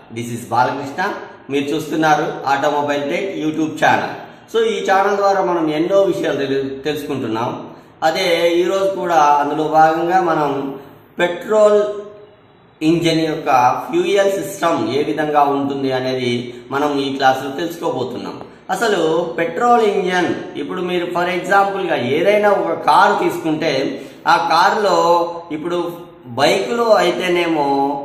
this is Balakrishna మీరు చూస్తున్నారు automobile tech YouTube channel so ఈ ఛానల్ ద్వారా మనం ఎన్నో విషయాలు తెలు- తెలుసుకుంటున్నాం అదే ఈరోజు కూడా అందులో భాగంగా మనం పెట్రోల్ ఇంజన్ యొక్క ఫ్యూయల్ సిస్టమ్ ఏ విధంగా ఉంటుంది అనేది మనం ఈ క్లాసులో తెలుసుకోబోతున్నాం అసలు పెట్రోల్ ఇంజన్ ఇప్పుడు మీరు ఫర్ ఎగ్జాంపుల్గా ఏదైనా ఒక కారు తీసుకుంటే ఆ కారులో ఇప్పుడు బైకులో అయితేనేమో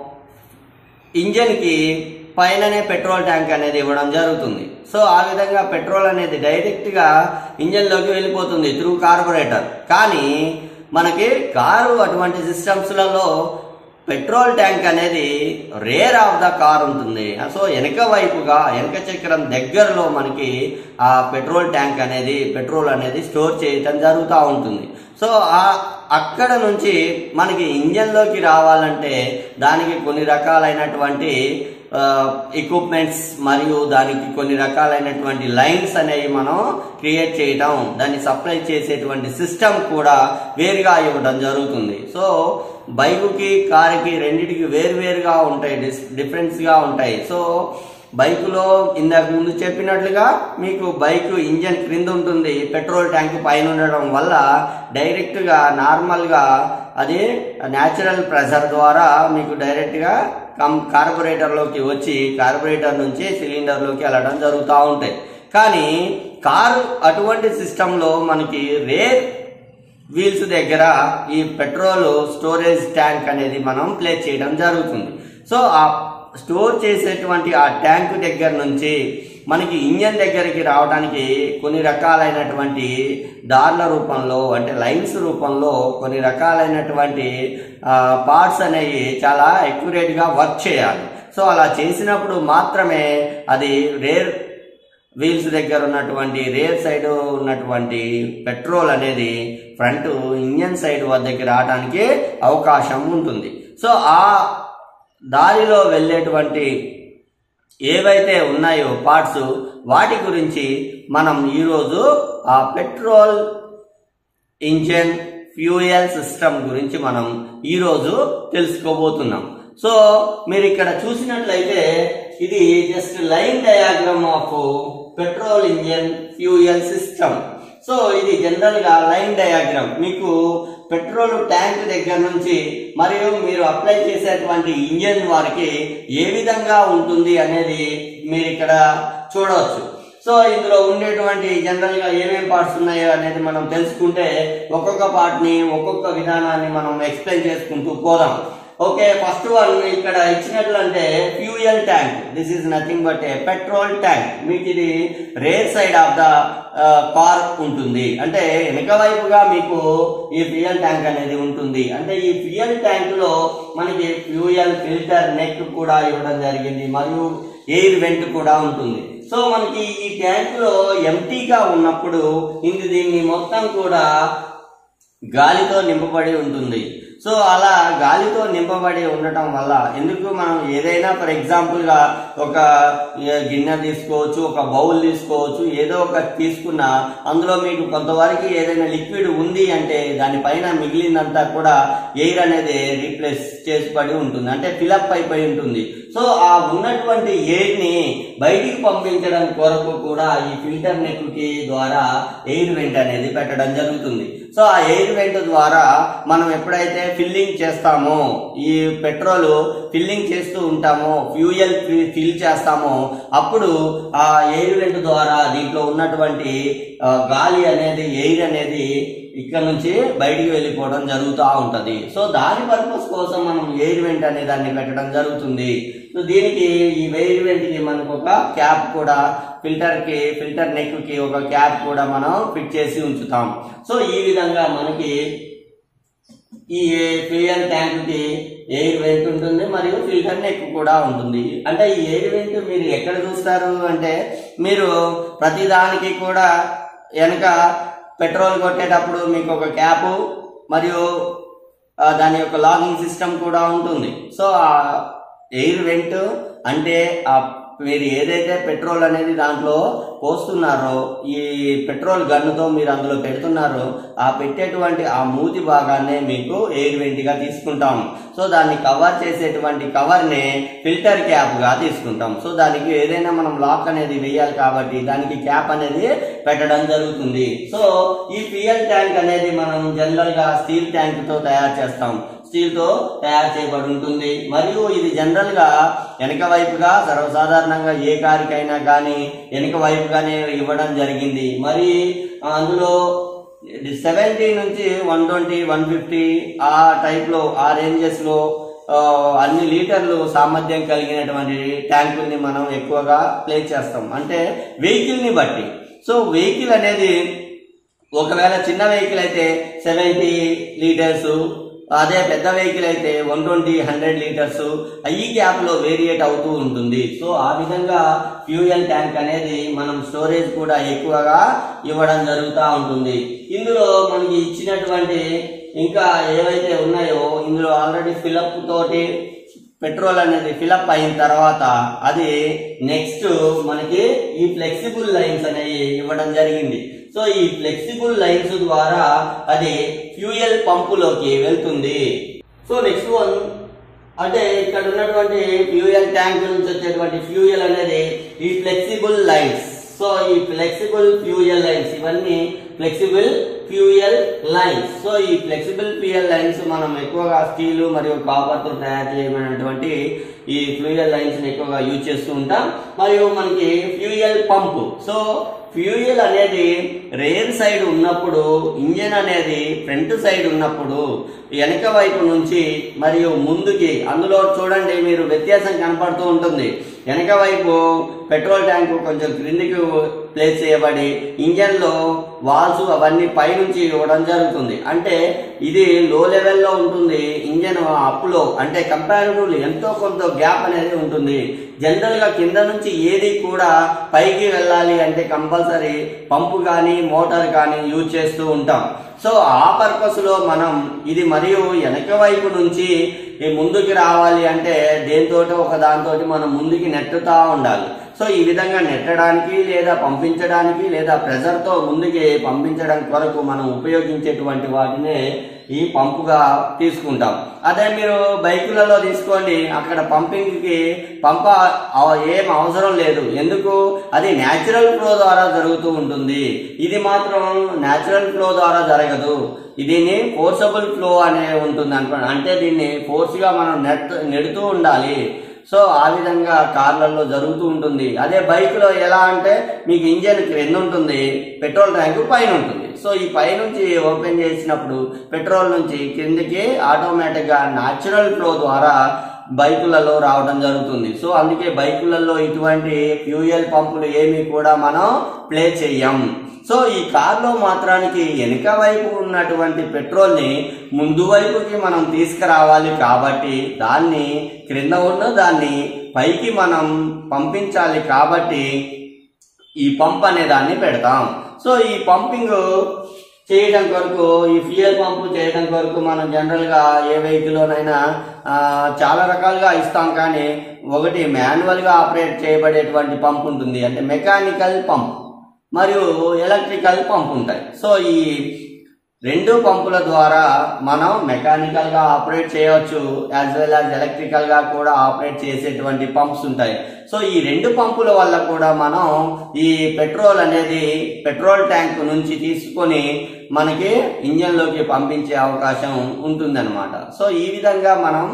ఇంజన్కి పైననే పెట్రోల్ ట్యాంక్ అనేది ఇవ్వడం జరుగుతుంది సో ఆ విధంగా పెట్రోల్ అనేది డైరెక్ట్గా ఇంజన్లోకి వెళ్ళిపోతుంది త్రూ కార్బొరేటర్ కానీ మనకి కారు అటువంటి సిస్టమ్స్లలో పెట్రోల్ ట్యాంక్ అనేది రేర్ ఆఫ్ ద కార్ ఉంటుంది సో వెనక వైపుగా వెనక చక్రం దగ్గరలో మనకి ఆ పెట్రోల్ ట్యాంక్ అనేది పెట్రోల్ అనేది స్టోర్ చేయటం జరుగుతూ ఉంటుంది సో ఆ అక్కడ నుంచి మనకి ఇంజన్లోకి రావాలంటే దానికి కొన్ని రకాలైనటువంటి ఎక్విప్మెంట్స్ మరియు దానికి కొన్ని రకాలైనటువంటి లైన్స్ అనేవి మనం క్రియేట్ చేయటం దాన్ని సప్లై చేసేటువంటి సిస్టమ్ కూడా వేరుగా ఇవ్వడం జరుగుతుంది సో బైకుకి కారుకి రెండిటికి వేరువేరుగా ఉంటాయి డిస్ డిఫరెన్స్గా ఉంటాయి సో బైకులో ఇందాక ముందు చెప్పినట్లుగా మీకు బైక్ ఇంజన్ క్రింద ఉంటుంది పెట్రోల్ ట్యాంక్ పైన ఉండడం వల్ల డైరెక్ట్గా నార్మల్గా అది న్యాచురల్ ప్రెషర్ ద్వారా మీకు డైరెక్ట్గా కం కార్బొరేటర్లోకి వచ్చి కార్బొరేటర్ నుంచి సిలిండర్లోకి వెళ్ళడం జరుగుతూ ఉంటాయి కానీ కారు అటువంటి సిస్టంలో మనకి రేర్ వీల్స్ దగ్గర ఈ పెట్రోల్ స్టోరేజ్ ట్యాంక్ అనేది మనం ప్లేస్ చేయడం జరుగుతుంది సో ఆ స్టోర్ చేసేటువంటి ఆ ట్యాంక్ దగ్గర నుంచి మనకి ఇంజన్ దగ్గరికి రావడానికి కొన్ని రకాలైనటువంటి దార్ల రూపంలో అంటే లైన్స్ రూపంలో కొన్ని రకాలైనటువంటి పార్ట్స్ అనేవి చాలా గా వర్క్ చేయాలి సో అలా చేసినప్పుడు మాత్రమే అది రేర్ వీల్స్ దగ్గర ఉన్నటువంటి రేర్ సైడ్ ఉన్నటువంటి పెట్రోల్ అనేది ఫ్రంట్ ఇంజన్ సైడ్ వద్దకి రావడానికి అవకాశం ఉంటుంది సో ఆ దారిలో వెళ్ళేటువంటి ఏవైతే ఉన్నాయో పార్ట్స్ వాటి గురించి మనం ఈరోజు ఆ పెట్రోల్ ఇంజన్ ఫ్యూయల్ సిస్టమ్ గురించి మనం ఈరోజు తెలుసుకోబోతున్నాం సో మీరు ఇక్కడ చూసినట్లయితే ఇది just line diagram of petrol engine fuel system so ఇది జనరల్ గా లైన్ డయాగ్రామ్ మీకు పెట్రోల్ ట్యాంక్ దగ్గర నుంచి మరియు మీరు అప్లై చేసేటువంటి ఇంజన్ వారికి ఏ విధంగా ఉంటుంది అనేది మీరు ఇక్కడ చూడవచ్చు సో ఇందులో ఉండేటువంటి జనరల్ గా ఏమేం పార్ట్స్ ఉన్నాయో అనేది మనం తెలుసుకుంటే ఒక్కొక్క పార్ట్ ని ఒక్కొక్క విధానాన్ని మనం ఎక్స్ప్లెయిన్ చేసుకుంటూ పోదాం ఓకే ఫస్ట్ వన్ ఇక్కడ ఇచ్చినట్లంటే fuel tank this is nothing but a petrol tank మీకు ఇది rear side of the car ఉంటుంది అంటే వెనక వైపుగా మీకు ఈ ఫ్యూయల్ ట్యాంక్ అనేది ఉంటుంది అంటే ఈ ఫ్యూయల్ ట్యాంక్ లో మనకి ఫ్యూయల్ ఫిల్టర్ నెక్ కూడా ఇవ్వడం జరిగింది మరియు ఎయిర్ వెంట్ కూడా ఉంటుంది సో మనకి ఈ ట్యాంక్ లో ఎంటీగా ఉన్నప్పుడు ఇది దీన్ని మొత్తం కూడా గాలితో నింపబడి ఉంటుంది సో అలా గాలితో నింపబడి ఉండటం వల్ల ఎందుకు మనం ఏదైనా ఫర్ ఎగ్జాంపుల్ గా ఒక ఏ, గిన్నె తీసుకోవచ్చు ఒక బౌల్ తీసుకోవచ్చు ఏదో ఒక తీసుకున్నా అందులో మీకు కొంతవరకు ఏదైనా లిక్విడ్ ఉంది అంటే దానిపైన మిగిలిందంతా కూడా ఎయిర్ అనేది రీప్లేస్ చేసిబడి ఉంటుంది అంటే ఫిలప్ అయిపోయి ఉంటుంది సో ఆ ఉన్నటువంటి ఎయిర్ ని బయటికి పంపించడం కొరకు కూడా ఈ ఫిల్టర్ నెక్ కి ద్వారా ఎయిర్ వెంట్ అనేది పెట్టడం జరుగుతుంది సో ఆ ఎయిర్ వెంట్ ద్వారా మనం ఎప్పుడైతే ఫిల్లింగ్ చేస్తామో ఈ పెట్రోల్ ఫిల్లింగ్ చేస్తూ ఉంటామో ఫ్యూయల్ ఫిల్ చేస్తామో అప్పుడు ఆ ఎయిర్ వెంట్ ద్వారా దీంట్లో ఉన్నటువంటి ఆ, గాలి అనేది ఎయిర్ అనేది ఇక్కడ నుంచి బయటికి వెళ్ళిపోవడం జరుగుతూ ఉంటది సో దాని పర్పస్ కోసం మనం ఎయిర్ వెంట్ అనే దాన్ని పెట్టడం జరుగుతుంది సో దీనికి ఈ ఎయిర్ వెంట్ కి మనకు ఒక క్యాప్ కూడా ఫిల్టర్ కి ఫిల్టర్ నెక్ కి ఒక క్యాప్ కూడా మనం ఫిట్ చేసి ఉంచుతాం సో ఈ విధంగా మనకి ఈ ఫ్యూయల్ ట్యాంక్ కి ఎయిర్ వెంట్ ఉంటుంది మరియు ఫిల్టర్ నెక్ కూడా ఉంటుంది అంటే ఈ ఎయిర్ వెంట్ మీరు ఎక్కడ చూస్తారు అంటే మీరు ప్రతి దానికి కూడా వెనక పెట్రోల్ కొట్టేటప్పుడు మీకు ఒక క్యాప్ మరియు ఆ, దాని యొక్క లాగింగ్ సిస్టమ్ కూడా ఉంటుంది సో ఆ ఎయిర్ వెంట్ అంటే ఆ మీరు ఏదైతే పెట్రోల్ అనేది దాంట్లో పోస్తున్నారో ఈ పెట్రోల్ గన్నుతో మీరు అందులో పెడుతున్నారో ఆ పెట్టేటువంటి ఆ మూతి భాగాన్నే మీకు ఎయిర్ వెంట్ గా తీసుకుంటాం సో దాన్ని కవర్ చేసేటువంటి కవర్ ని ఫిల్టర్ క్యాప్ గా తీసుకుంటాం సో దానికి ఏదైనా మనం లాక్ అనేది వేయాలి కాబట్టి దానికి క్యాప్ అనేది పెట్టడం జరుగుతుంది సో ఈ ఫ్యూయల్ ట్యాంక్ అనేది మనం జనరల్ గా స్టీల్ ట్యాంక్ తో తయారు చేస్తాం స్టీల్ తో తయారు చేయబడి ఉంటుంది మరియు ఇది జనరల్ గా వెనక వైపుగా సర్వసాధారణంగా ఏ కారుకైనా కానీ వెనక వైపుగానే ఇవ్వడం జరిగింది మరి అందులో సెవెంటీ నుంచి వన్ ట్వంటీ వన్ ఫిఫ్టీ ఆ టైప్ లో ఆ రేంజెస్ లో ఆ, అన్ని లీటర్లు సామర్థ్యం కలిగినటువంటి ట్యాంకుల్ని మనం ఎక్కువగా ప్లేస్ చేస్తాం అంటే వెహికల్ ని బట్టి సో వెహికల్ అనేది ఒకవేళ చిన్న వెహికల్ అయితే సెవెంటీ లీటర్స్ అదే పెద్ద వెహికల్ అయితే వన్ ట్వంటీ హండ్రెడ్ లీటర్స్ ఈ గ్యాప్ లో వేరియేట్ అవుతూ ఉంటుంది సో ఆ విధంగా ఫ్యూయల్ ట్యాంక్ అనేది మనం స్టోరేజ్ కూడా ఎక్కువగా ఇవ్వడం జరుగుతూ ఉంటుంది ఇందులో మనకి ఇచ్చినటువంటి ఇంకా ఏవైతే ఉన్నాయో ఇందులో ఆల్రెడీ ఫిలప్ తోటి పెట్రోల్ అనేది ఫిలప్ అయిన తర్వాత అది నెక్స్ట్ మనకి ఈ ఫ్లెక్సిబుల్ లైన్స్ అనేవి ఇవ్వడం జరిగింది సో ఈ ఫ్లెక్సిబుల్ లైన్స్ ద్వారా అది ఫ్యూయల్ పంపులోకి వెళ్తుంది సో నెక్స్ట్ వన్ అంటే ఇక్కడ ఉన్నటువంటి ఫ్యూయల్ ట్యాంక్ నుంచి వచ్చేటువంటి ఫ్యూయల్ అనేది ఈ ఫ్లెక్సిబుల్ లైన్స్ సో ఈ ఫ్లెక్సిబుల్ ఫ్యూయల్ లైన్స్ ఇవన్నీ ఫ్లెక్సిబుల్ ఫ్యూయల్ లైన్స్ సో ఈ ఫ్లెక్సిబుల్ ఫ్యూయల్ లైన్స్ మనం ఎక్కువగా స్టీల్ మరియు కాపర్ తో తయారు చేయబడినటువంటి ఈ ఫ్యూయల్ లైన్స్ ని ఎక్కువగా యూజ్ చేస్తూ ఉంటాం మరియు మనకి ఫ్యూయల్ పంపు సో ఫ్యూయల్ అనేది రేర్ సైడ్ ఉన్నప్పుడు ఇంజిన్ అనేది ఫ్రంట్ సైడ్ ఉన్నప్పుడు వెనక వైపు నుంచి మరియు ముందుకి అందులో చూడండి మీరు వ్యత్యాసం కనపడుతూ ఉంటుంది వెనక వైపు పెట్రోల్ ట్యాంక్ కొంచెం క్రిందికి ప్లేస్ చేయబడి ఇంజన్ లో వాల్స్ అవన్నీ పైనుంచి ఇవ్వడం జరుగుతుంది అంటే ఇది లో లెవెల్లో ఉంటుంది ఇంజన్ అప్ లో అంటే కంపారిటివ్లీ ఎంతో కొంత గ్యాప్ అనేది ఉంటుంది జనరల్ గా కింద నుంచి ఏది కూడా పైకి వెళ్ళాలి అంటే కంపల్సరీ పంపు కానీ మోటార్ కానీ యూజ్ చేస్తూ ఉంటాం సో ఆ పర్పస్ లో మనం ఇది మరియు వెనక వైపు నుంచి ఈ ముందుకి రావాలి అంటే దేనితోటి ఒక దానితోటి మనం ముందుకి నెట్టుతా ఉండాలి సో ఈ విధంగా నెట్టడానికి లేదా పంపించడానికి లేదా ప్రెజర్ తో ముందుకి పంపించడం కొరకు మనం ఉపయోగించేటువంటి వాటినే ఈ పంపుగా తీసుకుంటాం అదే మీరు బైకులలో తీసుకోండి అక్కడ పంపింగ్ కి పంప అవ- ఏం అవసరం లేదు ఎందుకు అది న్యాచురల్ ఫ్లో ద్వారా జరుగుతూ ఉంటుంది ఇది మాత్రం న్యాచురల్ ఫ్లో ద్వారా జరగదు దీన్ని ఫోర్సబుల్ ఫ్లో అనే ఉంటుంది అనుకో అంటే దీన్ని ఫోర్స్ గా మనం నెట్ నెడుతూ ఉండాలి సో ఆ విధంగా కార్లలో జరుగుతూ ఉంటుంది అదే బైక్ లో ఎలా అంటే మీకు ఇంజన్ క్రింద ఉంటుంది పెట్రోల్ ట్యాంక్ పైన ఉంటుంది సో ఈ పై నుంచి ఓపెన్ చేసినప్పుడు పెట్రోల్ నుంచి కిందకి ఆటోమేటిక్ గా న్యాచురల్ ఫ్లో ద్వారా బైకులలో రావడం జరుగుతుంది సో అందుకే బైకులలో ఇటువంటి ఫ్యూయల్ పంపులు ఏమి కూడా మనం ప్లే చెయ్యం సో ఈ కార్లో మాత్రానికి వెనుక వైపు ఉన్నటువంటి పెట్రోల్ ని ముందు వైపుకి మనం తీసుకురావాలి కాబట్టి దాన్ని క్రింద ఉన్న దాన్ని పైకి మనం పంపించాలి కాబట్టి ఈ పంప్ అనే దాన్ని పెడతాం సో ఈ పంపింగ్ చేయడం కొరకు ఈ ఫ్యూయల్ పంపు చేయడం కొరకు మనం జనరల్ గా ఏ వెహికల్లోనైనా ఆ, చాలా రకాలుగా ఇస్తాం కానీ ఒకటి మాన్యువల్ గా ఆపరేట్ చేయబడేటువంటి పంప్ ఉంటుంది అంటే మెకానికల్ పంప్ మరియు ఎలక్ట్రికల్ పంప్ ఉంటాయి సో ఈ రెండు పంపుల ద్వారా మనం మెకానికల్ గా ఆపరేట్ చేయవచ్చు యాజ్ వెల్ యాజ్ ఎలక్ట్రికల్ గా కూడా ఆపరేట్ చేసేటువంటి పంప్స్ ఉంటాయి సో ఈ రెండు పంపుల వల్ల కూడా మనం ఈ పెట్రోల్ అనేది పెట్రోల్ ట్యాంక్ నుంచి తీసుకొని మనకి ఇంజన్ లోకి పంపించే అవకాశం ఉంటుందన్నమాట సో ఈ విధంగా మనం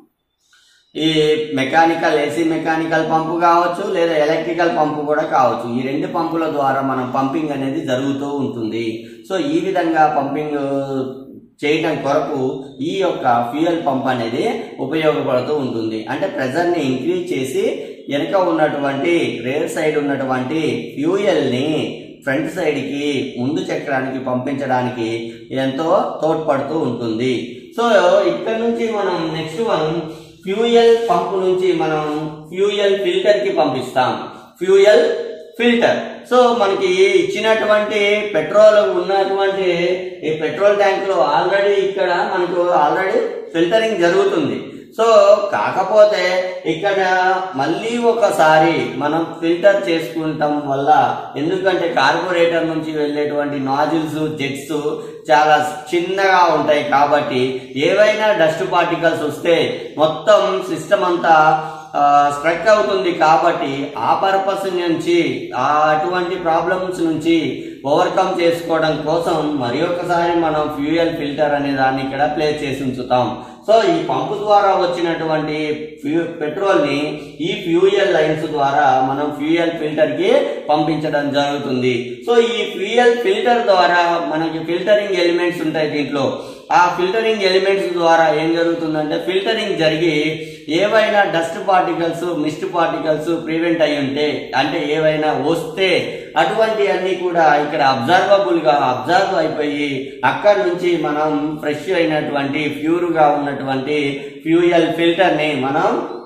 ఈ మెకానికల్ ఏసీ మెకానికల్ పంపు కావచ్చు లేదా ఎలక్ట్రికల్ పంపు కూడా కావచ్చు ఈ రెండు పంపుల ద్వారా మనం పంపింగ్ అనేది జరుగుతూ ఉంటుంది సో ఈ విధంగా పంపింగ్ చేయటం కొరకు ఈ యొక్క ఫ్యూయల్ పంప్ అనేది ఉపయోగపడుతూ ఉంటుంది అంటే ప్రెజర్ ని ఇంక్రీజ్ చేసి వెనక ఉన్నటువంటి రేర్ సైడ్ ఉన్నటువంటి ఫ్యూయల్ ని ఫ్రంట్ సైడ్ కి ముందు చక్రానికి పంపించడానికి ఎంతో తోడ్పడుతూ ఉంటుంది సో ఇక్కడ నుంచి మనం నెక్స్ట్ వన్ ఫ్యూయల్ పంపు నుంచి మనం ఫ్యూయల్ ఫిల్టర్ కి పంపిస్తాం ఫ్యూయల్ ఫిల్టర్ సో మనకి ఇచ్చినటువంటి పెట్రోల్ ఉన్నటువంటి ఈ పెట్రోల్ ట్యాంక్ లో ఆల్రెడీ ఇక్కడ మనకు ఆల్రెడీ ఫిల్టరింగ్ జరుగుతుంది సో కాకపోతే ఇక్కడ మళ్ళీ ఒకసారి మనం ఫిల్టర్ చేసుకుంటాం వల్ల ఎందుకంటే కార్బోరేటర్ నుంచి వెళ్ళేటువంటి నాజిల్స్ జెట్స్ చాలా చిన్నగా ఉంటాయి కాబట్టి ఏవైనా డస్ట్ పార్టికల్స్ వస్తే మొత్తం సిస్టమ్ అంతా స్ట్రక్ అవుతుంది కాబట్టి ఆ పర్పస్ నుంచి ఆ అటువంటి ప్రాబ్లమ్స్ నుంచి ఓవర్కమ్ చేసుకోవడం కోసం మరి ఒకసారి మనం ఫ్యూయల్ ఫిల్టర్ అనే దాన్ని ఇక్కడ ప్లేస్ చేసి ఉంచుతాం సో ఈ పంపు ద్వారా వచ్చినటువంటి ఫ్యూ పెట్రోల్ ని ఈ ఫ్యూయల్ లైన్స్ ద్వారా మనం ఫ్యూయల్ ఫిల్టర్ కి పంపించడం జరుగుతుంది సో ఈ ఫ్యూయల్ ఫిల్టర్ ద్వారా మనకి ఫిల్టరింగ్ ఎలిమెంట్స్ ఉంటాయి దీంట్లో ఆ ఫిల్టరింగ్ ఎలిమెంట్స్ ద్వారా ఏం జరుగుతుందంటే ఫిల్టరింగ్ జరిగి ఏవైనా dust particles mist particles prevent అయి ఉంటే అంటే ఏవైనా వస్తే అటువంటి అన్ని కూడా ఇక్కడ అబ్జర్వబుల్ గా అబ్జర్వ్ అయిపోయి అక్కడ నుంచి మనం ఫ్రెష్ అయినటువంటి ప్యూర్ గా ఉన్నటువంటి ఫ్యూయల్ ఫిల్టర్ ని మనం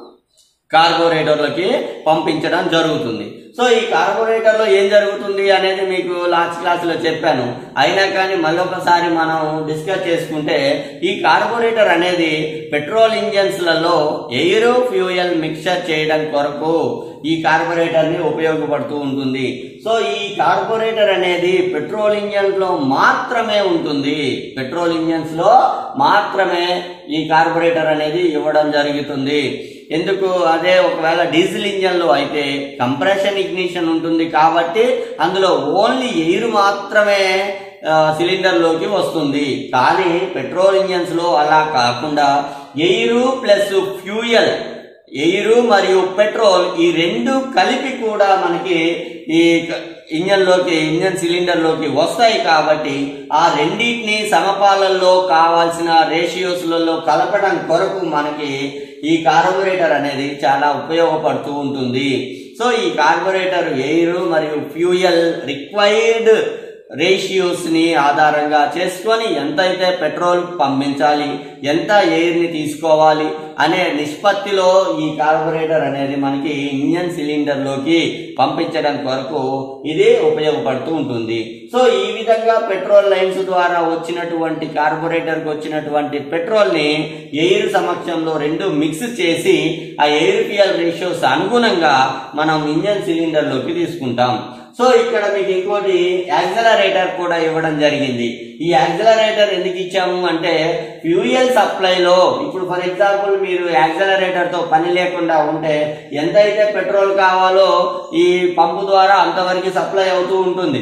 కార్బోరేటర్లకి పంపించడం జరుగుతుంది సో ఈ కార్బోరేటర్లో ఏం జరుగుతుంది అనేది మీకు లాస్ట్ క్లాస్లో చెప్పాను అయినా కానీ మళ్ళొకసారి మనం డిస్కస్ చేసుకుంటే ఈ కార్బోరేటర్ అనేది పెట్రోల్ ఇంజన్స్లలో ఎయిరో ఫ్యూయల్ మిక్చర్ చేయడం కొరకు ఈ కార్బొరేటర్ ని ఉపయోగపడుతూ ఉంటుంది సో ఈ కార్బొరేటర్ అనేది పెట్రోల్ ఇంజన్ లో మాత్రమే ఉంటుంది పెట్రోల్ ఇంజన్స్ లో మాత్రమే ఈ కార్బొరేటర్ అనేది ఇవ్వడం జరుగుతుంది ఎందుకు అదే ఒకవేళ డీజిల్ ఇంజన్ లో అయితే కంప్రెషన్ ఇగ్నిషన్ ఉంటుంది కాబట్టి అందులో ఓన్లీ ఎయిర్ మాత్రమే సిలిండర్ లోకి వస్తుంది కానీ పెట్రోల్ ఇంజన్స్ లో అలా కాకుండా ఎయిర్ ప్లస్ ఫ్యూయల్ ఎయిర్ మరియు పెట్రోల్ ఈ రెండు కలిపి కూడా మనకి ఈ ఇంజన్ లోకి ఇంజన్ సిలిండర్ లోకి వస్తాయి కాబట్టి ఆ రెండింటిని సమపాలల్లో కావాల్సిన రేషియోస్లలో కలపడం కొరకు మనకి ఈ కార్బొరేటర్ అనేది చాలా ఉపయోగపడుతూ ఉంటుంది సో ఈ కార్బొరేటర్ ఎయిర్ మరియు ఫ్యూయల్ రిక్వైర్డ్ రేషియోస్ ని ఆధారంగా చేసుకొని ఎంతైతే పెట్రోల్ పంపించాలి ఎంత ఎయిర్ ని తీసుకోవాలి అనే నిష్పత్తిలో ఈ కార్బొరేటర్ అనేది మనకి ఇంజన్ సిలిండర్ లోకి పంపించడం కొరకు ఇది ఉపయోగపడుతూ ఉంటుంది సో ఈ విధంగా పెట్రోల్ లైన్స్ ద్వారా వచ్చినటువంటి కార్బొరేటర్ కు వచ్చినటువంటి పెట్రోల్ ని ఎయిర్ సమక్షంలో రెండు మిక్స్ చేసి ఆ ఎయిర్ ఫ్యూయల్ రేషియోస్ అనుగుణంగా మనం ఇంజన్ సిలిండర్ లోకి తీసుకుంటాం సో ఇక్కడ మీకు ఇంకోటి యాక్సలరేటర్ కూడా ఇవ్వడం జరిగింది ఈ యాక్సలరేటర్ ఎందుకు ఇచ్చాము అంటే ఫ్యూయల్ సప్లైలో ఇప్పుడు ఫర్ ఎగ్జాంపుల్ మీరు యాక్సలరేటర్ తో పని లేకుండా ఉంటే ఎంతైతే పెట్రోల్ కావాలో ఈ పంపు ద్వారా అంతవరకు సప్లై అవుతూ ఉంటుంది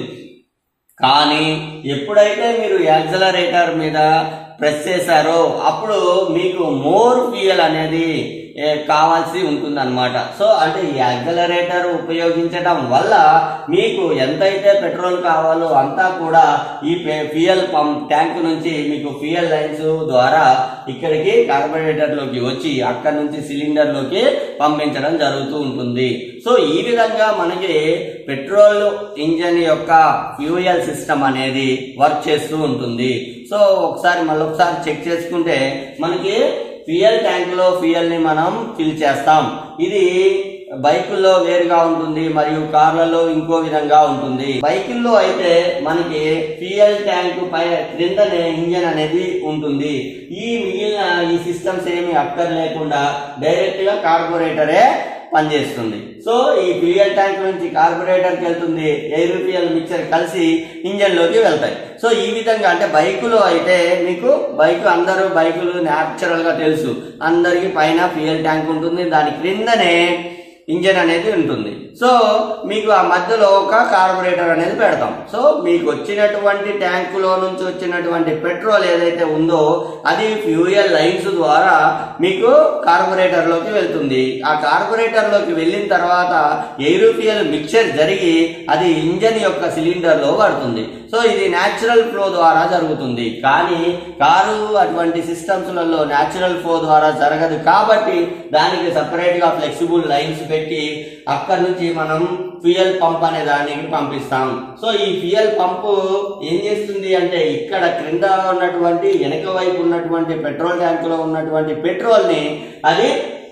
కానీ ఎప్పుడైతే మీరు యాక్సలరేటర్ మీద ప్రెస్ చేశారో అప్పుడు మీకు మోర్ ఫ్యూయల్ అనేది ఏ, కావాల్సి ఉంటుంది అనమాట సో అంటే ఈ యాక్సలరేటర్ ఉపయోగించడం వల్ల మీకు ఎంతైతే పెట్రోల్ కావాలో అంతా కూడా ఈ ఫ్యూయల్ పంప్ ట్యాంక్ నుంచి మీకు ఫ్యూయల్ లైన్స్ ద్వారా ఇక్కడికి కార్బొరేటర్ లోకి వచ్చి అక్కడ నుంచి సిలిండర్ లోకి పంపించడం జరుగుతూ ఉంటుంది సో ఈ విధంగా మనకి పెట్రోల్ ఇంజన్ యొక్క ఫ్యూయల్ సిస్టమ్ అనేది వర్క్ చేస్తూ ఉంటుంది సో ఒకసారి మళ్ళొకసారి చెక్ చేసుకుంటే మనకి ఫ్యూయల్ ట్యాంక్ లో ఫ్యూయల్ ని మనం ఫిల్ చేస్తాం ఇది బైకుల్లో వేరుగా ఉంటుంది మరియు కార్లలో ఇంకో విధంగా ఉంటుంది బైకుల్లో అయితే మనకి ఫ్యూయల్ ట్యాంక్ పై క్రిందనే ఇంజన్ అనేది ఉంటుంది ఈ మిగిలిన ఈ సిస్టమ్స్ ఏమి అక్కర్ లేకుండా డైరెక్ట్ గా కార్బొరేటరే పనిచేస్తుంది సో ఈ ఫ్యూయల్ ట్యాంక్ నుంచి కార్బొరేటర్ కి వెళ్తుంది ఎయిర్ ఫ్యూయల్ మిక్చర్ కలిసి ఇంజన్ లోకి వెళ్తాయి సో ఈ విధంగా అంటే బైకులో అయితే మీకు బైక్ అందరూ బైకులు న్యాచురల్ గా తెలుసు అందరికి పైన ఫ్యూయల్ ట్యాంక్ ఉంటుంది దాని క్రిందనే ఇంజన్ అనేది ఉంటుంది సో మీకు ఆ మధ్యలో ఒక కార్బొరేటర్ అనేది పెడతాం సో మీకు వచ్చినటువంటి ట్యాంకులో నుంచి వచ్చినటువంటి పెట్రోల్ ఏదైతే ఉందో అది ఫ్యూయల్ లైన్స్ ద్వారా మీకు కార్బొరేటర్ లోకి వెళ్తుంది ఆ కార్బొరేటర్ లోకి వెళ్ళిన తర్వాత ఎయిర్ ఫ్యూయల్ మిక్చర్ జరిగి అది ఇంజన్ యొక్క సిలిండర్ లో పడుతుంది సో ఇది న్యాచురల్ ఫ్లో ద్వారా జరుగుతుంది కానీ కారు అటువంటి సిస్టమ్స్ లలో న్యాచురల్ ఫ్లో ద్వారా జరగదు కాబట్టి దానికి సపరేట్ గా ఫ్లెక్సిబుల్ లైన్స్ పెట్టి అక్కడ నుంచి మనం ఫ్యూయల్ పంప్ అనే దానికి పంపిస్తాం సో ఈ ఫ్యూయల్ పంపు ఏం చేస్తుంది అంటే ఇక్కడ క్రింద ఉన్నటువంటి వెనక వైపు ఉన్నటువంటి పెట్రోల్ ట్యాంక్ లో ఉన్నటువంటి పెట్రోల్ ని అది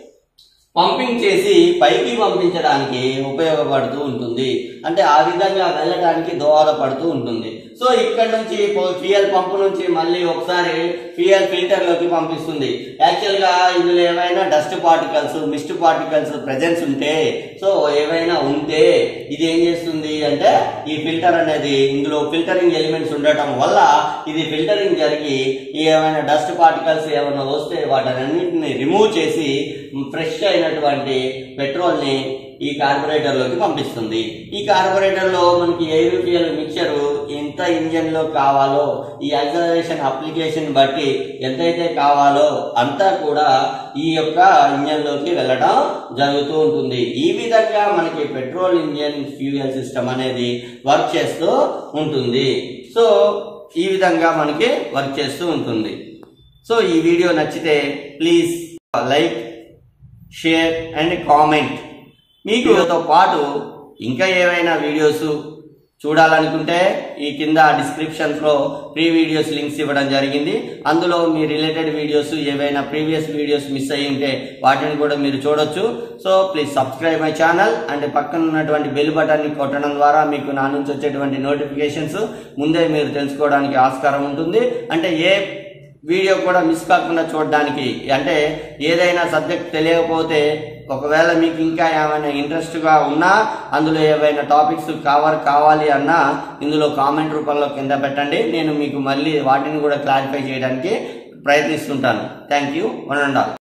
పంపింగ్ చేసి పైకి పంపించడానికి ఉపయోగపడుతూ ఉంటుంది అంటే ఆ విధంగా వెళ్ళడానికి దోహదపడుతూ ఉంటుంది సో ఇక్కడ నుంచి ఫ్యూయల్ పంపు నుంచి మళ్ళీ ఒకసారి ఫ్యూయల్ ఫిల్టర్ లోకి పంపిస్తుంది యాక్చువల్ గా ఇందులో ఏవైనా dust particles mist particles presence ఉంటే సో ఏవైనా ఉంటే ఇది ఏం చేస్తుంది అంటే ఈ ఫిల్టర్ అనేది ఇందులో ఫిల్టరింగ్ ఎలిమెంట్స్ ఉండటం వల్ల ఇది ఫిల్టరింగ్ జరిగి ఈ ఏమైనా డస్ట్ పార్టికల్స్ ఏమైనా వస్తే వాటన్నిటిని రిమూవ్ చేసి ఫ్రెష్ అయినటువంటి పెట్రోల్ ని ఈ కార్బొరేటర్ లోకి పంపిస్తుంది ఈ కార్బొరేటర్ లో మనకి ఎయిర్ ఫ్యూయల్ మిక్చర్ ఎంత ఇంజన్ లో కావాలో ఈ యాక్సలరేషన్ అప్లికేషన్ బట్టి ఎంతైతే కావాలో అంతా కూడా ఈ యొక్క ఇంజన్ లోకి వెళ్ళడం జరుగుతూ ఉంటుంది ఈ విధంగా మనకి పెట్రోల్ ఇంజన్ ఫ్యూయల్ సిస్టమ్ అనేది వర్క్ చేస్తూ ఉంటుంది సో ఈ విధంగా మనకి వర్క్ చేస్తూ ఉంటుంది సో ఈ వీడియో నచ్చితే please like share and comment మీకు వీటితో పాటు ఇంకా ఏవైనా వీడియోస్ చూడాలనుకుంటే ఈ కింద డిస్క్రిప్షన్స్ లో ప్రీ వీడియోస్ లింక్స్ ఇవ్వడం జరిగింది అందులో మీ రిలేటెడ్ వీడియోస్ ఏవైనా ప్రీవియస్ వీడియోస్ మిస్ అయ్యి ఉంటే వాటిని కూడా మీరు చూడొచ్చు so please subscribe my channel and పక్కన ఉన్నటువంటి బెల్ బటన్ ని కొట్టడం ద్వారా మీకు నా నుంచి వచ్చేటువంటి నోటిఫికేషన్స్ ముందే మీరు తెలుసుకోవడానికి ఆస్కారం ఉంటుంది అంటే ఏ వీడియో కూడా మిస్ కాకుండా చూడడానికి అంటే ఏదైనా సబ్జెక్ట్ తెలియకపోతే ఒకవేళ మీకు ఇంకా ఏమైనా ఇంట్రెస్ట్ గా ఉన్నా అందులో ఏవైనా టాపిక్స్ కవర్ కావాలి అన్నా ఇందులో కామెంట్ రూపంలో కింద పెట్టండి నేను మీకు మళ్ళీ వాటిని కూడా క్లారిఫై చేయడానికి ప్రయత్నిస్తుంటాను thank you one and all